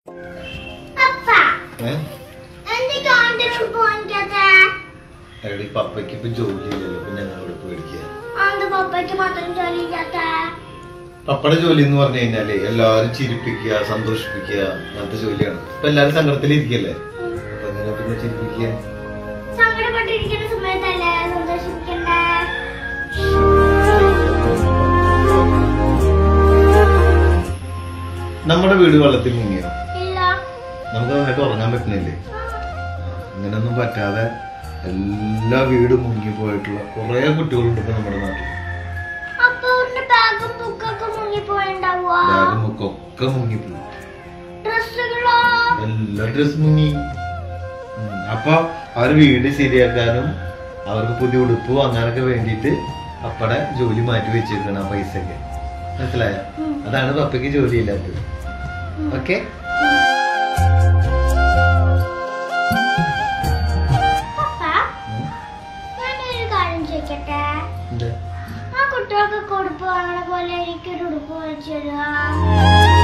അപ്പ ഏഹ് എന്തൊക്കെ ആണ്ടിന് പോയിക്കാത്തെ എടി പപ്പയ്ക്ക് ഇപ്പൊ ജോലി ഇല്ലല്ലോ പിന്നെ ഞങ്ങളോട് പേടിക്കുക ആണ്ട് പപ്പയ്ക്ക് മാത്രം ജോലി ഇല്ലാത്ത പപ്പയുടെ ജോലി എന്ന് പറഞ്ഞു കഴിഞ്ഞാല് എല്ലാവരും ചിരിപ്പിക്കുക സന്തോഷിപ്പിക്കുക അങ്ങനത്തെ ജോലിയാണ് ഇപ്പൊ എല്ലാരും സങ്കടത്തിലിരിക്കല്ലേ അപ്പൊ എങ്ങനെ പിന്നെ ചിരിപ്പിക്കുക സങ്കടപ്പെട്ടിരിക്കുന്ന സമയത്തല്ലേ സന്തോഷിപ്പിക്കണ്ടേ നമ്മുടെ വീട് വെള്ളത്തിൽ മുങ്ങിയോ ഇല്ല നമുക്ക് നന്നായിട്ട് ഉറങ്ങാൻ പറ്റുന്നില്ലേ അങ്ങനെയൊന്നും പറ്റാതെ എല്ലാ വീടും മുങ്ങിപ്പോയിട്ടുള്ള കുറെ കുട്ടികളുണ്ട് ഇപ്പൊ നമ്മുടെ നാട്ടിൽ അപ്പൊ അവരുടെ ബാഗും ബുക്കൊക്കെ മുങ്ങിപ്പോയിണ്ടാവുക ബാഗും ഒക്കെ ഒക്കെ മുങ്ങിപ്പോയി ഡ്രസ്സുകളോ എല്ലാ ഡ്രസ് മുങ്ങി ഉം. അപ്പൊ അവർ വീട് ശരിയാക്കാനും അവർക്ക് പുതിയ ഉടുപ്പ് വാങ്ങാനൊക്കെ വേണ്ടിയിട്ട് അപ്പടെ ജോലി മാറ്റി വെച്ചേക്കാണ് ആ പൈസ ഒക്കെ മനസ്സിലായ ഉം. അതാണ് പപ്പയ്ക്ക് ജോലി ഇല്ലാത്തത് ഓക്കെ പപ്പ ഞാനൊരു കാര്യം ചോദിക്കട്ടെ എന്താ ആ കുട്ടികൾക്ക് ഉടുപ്പ് വാങ്ങണ പോലെ എനിക്കൊരു ഉടുപ്പ് വാങ്ങിച്ചു തരുക